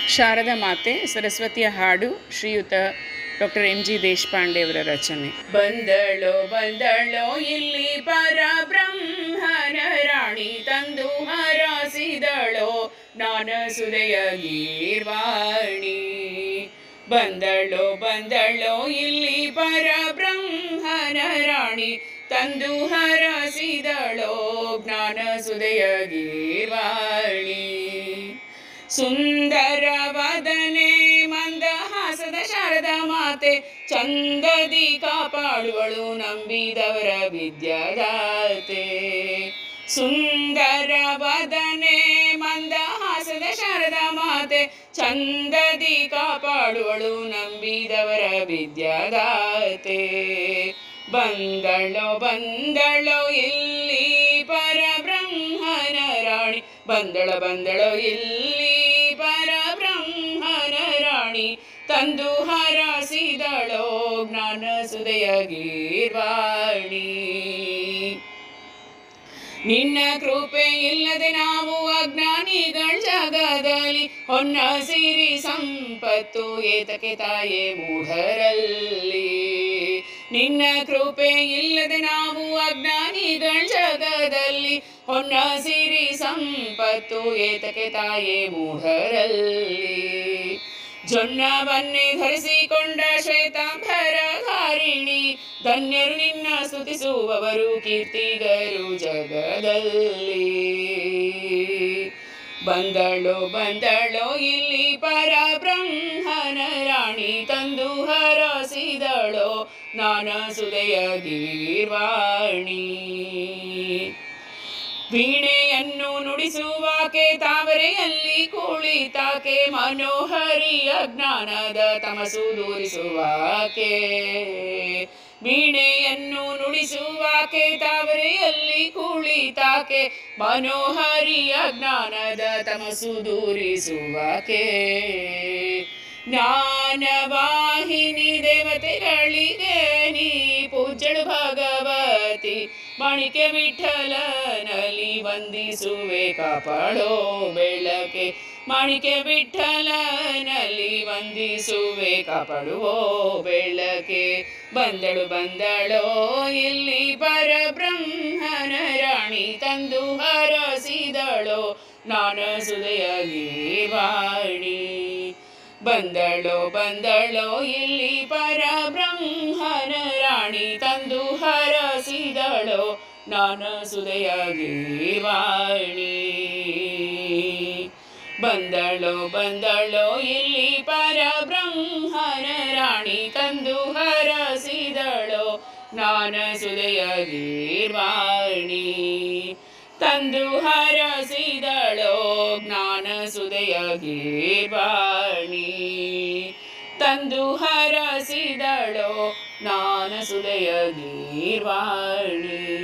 ಶಾರದಾ ಮಾತೆ ಸರಸ್ವತಿಯ ಹಾಡು ಶ್ರೀಯುತ ಡಾಕ್ಟರ್ ಎಂ ಜಿ ದೇಶಪಾಂಡೆ ಅವರ ರಚನೆ ಬಂದಳೋ ಬಂದಳೋ ಇಲ್ಲಿ ಪರಬ್ರಹ್ಮನ ರಾಣಿ ತಂದು ಹರಸಿದಳೋ ನಾನ ಸುದಯ ಗೀರ್ವಾಣಿ ಬಂದಳೋ ಬಂದಳೋ ಇಲ್ಲಿ ಪರಬ್ರಹ್ಮನ ರಾಣಿ ತಂದು ಹರಸಿದಳೋ ಜ್ಞಾನ ಸುದಯ ಗೀರ್ವಾಣಿ ಸುಂದರ ವದನೆ ಮಂದಹಾಸದ ಶಾರದ ಮಾತೆ ಚಂದದಿ ಕಾಪಾಡುವಳು ನಂಬಿದವರ ವಿದ್ಯಾದಾತೆ ಸುಂದರ ವದನೆ ಮಂದಹಾಸದ ಶಾರದ ಮಾತೆ ಚಂದದಿ ಕಾಪಾಡುವಳು ನಂಬಿದವರ ವಿದ್ಯಾದಾತೆ ಬಂದಳೋ ಬಂದಳೋ ಇಲ್ಲಿ ಪರಬ್ರಹ್ಮನ ರಾಣಿ ಬಂದಳ ಬಂದಳೋ ಇಲ್ಲಿ ಪರಬ್ರಹ್ಮನ ರಾಣಿ ತಂದು ಹರಸಿದಳೋ ಜ್ಞಾನ ಸುದಯ ಗೀರ್ವಾಣಿ ನಿನ್ನ ಕೃಪೆ ಇಲ್ಲದೆ ನಾವು ಅಜ್ಞಾನಿಗಳ ಜಗದಲ್ಲಿ ಹೊನ್ನ ಸಿರಿ ಸಂಪತ್ತು ಏತಕ್ಕೆ ತಾಯೇ ಮೂಢರಲ್ಲಿ ನಿನ್ನ ಕೃಪೆ ಇಲ್ಲದೆ ನಾವು ಅಜ್ಞಾನಿಗಳ ಜಗದಲ್ಲಿ ಹೊನ್ನ ಸಿರಿ ಸಂಪತ್ತು ಏತಕ್ಕೆ ತಾಯೇ ಮೂಢರಲ್ಲಿ ಜೊನ್ನವನ್ನೇ ಧರಿಸಿಕೊಂಡ ಶ್ವೇತಾಂಬರಧಾರಿಣಿ ಧನ್ಯರು ನಿನ್ನ ಸ್ತುತಿಸುವವರು ಕೀರ್ತಿಗರು ಜಗದಲ್ಲಿ ಬಂದಳೋ ಬಂದಳೋ ಇಲ್ಲಿ ಪರಬ್ರಹ್ಮನ ರಾಣಿ ತಂದು ಹರಸಿದಳೋ ನಾನ ಸುದಯ ಗೀರ್ವಾಣಿ ವೀಣೆಯನ್ನು ನುಡಿಸುವಾಕೆ ತಾವರೆಯಲ್ಲಿ ಕುಳಿತಾಕೆ ಮನೋಹರಿಯ ಜ್ಞಾನದ ತಮಸು ದೂರಿಸುವಾಕೆ ವೀಣೆಯನ್ನು ನುಡಿಸುವಾಕೆ ತಾವರೆಯಲ್ಲಿ ಕುಳಿತಾಕೆ ಮನೋಹರಿಯ ಜ್ಞಾನದ ತಮಸು ದೂರಿಸುವಾಕೆ ಜ್ಞಾನವಾಹಿನಿ ದೇವತೆಗಳಿಗೆ ನೀ ಪೂಜಳು ಭಗವತಿ ಮಾಣಿಕ್ಯ ವಿಠಲನಲ್ಲಿ ವಂದಿಸುವೆ ಕಾಪಾಡೋ ಬೆಳಕೆ ಮಾಣಿಕ್ಯ ವಿಠಲನಲ್ಲಿ ವಂದಿಸುವೆ ಕಾಪಾಡುವೋ ಬೆಳಕೆ ಬಂದಳು ಬಂದಳೋ ಇಲ್ಲಿ ಪರಬ್ರಹ್ಮನ ರಾಣಿ ತಂದು ಹರಸಿದಳೋ ನಾನ ಸುದಯ ಗೀವಾಣಿ ಬಂದಳೋ ಬಂದಳೋ ಇಲ್ಲಿ ಪರಬ್ರಹ್ಮನ ರಾಣಿ ತಂದು ಹರಸಿದಳೋ ನಾನ ಸುದಯ ಗೀವಾಣಿ ಬಂದಳೋ ಬಂದಳೋ ಇಲ್ಲಿ ಪರಬ್ರಹ್ಮನ ರಾಣಿ ತಂದು ಹರಸಿದಳೋ ನಾನ ಸುದಯ ಗೀರ್ವಾಣಿ ತಂದು ಹರಸಿದಳೋ ಜ್ಞಾನ ಸುದಯ ಗೀರ್ವಾಣಿ ತಂದು ಹರಸಿದಳೋ ಜ್ಞಾನ ಸುದಯ ಗೀರ್ವಾಣಿ